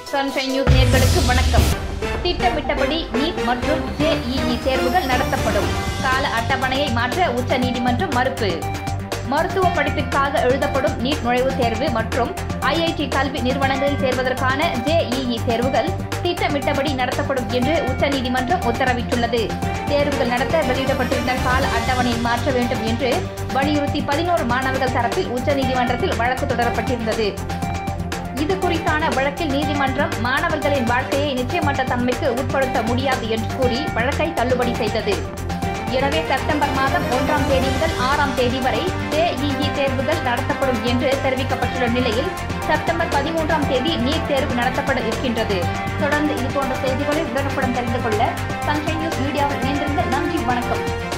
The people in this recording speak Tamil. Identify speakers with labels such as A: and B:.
A: சன்ஷைன் நியூஸ் நேர்களுக்கு வணக்கம் திட்டமிட்டபடி நீட் மற்றும் ஜேஇஇ தேர்வுகள் நடத்தப்படும் கால அட்டவணையை மாற்ற உச்சநீதிமன்றம் மறுப்பு மருத்துவ படிப்பிற்காக எழுதப்படும் நீட் நுழைவுத் தேர்வு மற்றும் ஐஐடி கல்வி நிறுவனங்களில் சேர்வதற்கான ஜேஇஇ தேர்வுகள் திட்டமிட்டபடி நடத்தப்படும் என்று உச்சநீதிமன்றம் உத்தரவிட்டுள்ளது தேர்வுகள் நடத்த வெளியிடப்பட்டிருந்த கால அட்டவணையை மாற்ற வேண்டும் என்று வலியுறுத்தி பதினோரு மாணவர்கள் தரப்பில் உச்சநீதிமன்றத்தில் வழக்கு தொடரப்பட்டிருந்தது இது குறித்தான வழக்கில் நீதிமன்றம் மாணவர்களின் வாழ்க்கையை நிச்சயமற்ற தன்மைக்கு உட்படுத்த முடியாது என்று கூறி வழக்கை தள்ளுபடி செய்தது எனவே செப்டம்பர் மாதம் ஒன்றாம் தேதி முதல் ஆறாம் தேதி வரை ஜேஇஇ தேர்வுகள் நடத்தப்படும் என்று தெரிவிக்கப்பட்டுள்ள நிலையில் செப்டம்பர் பதிமூன்றாம் தேதி நீட் தேர்வு நடத்தப்பட இருக்கின்றது தொடர்ந்து இதுபோன்ற செய்திகளை உடனுக்குடன் தெரிந்து கொள்ள சன்ஷைன் நியூஸ் மீடியாவில் இணைந்திருந்த நன்றி வணக்கம்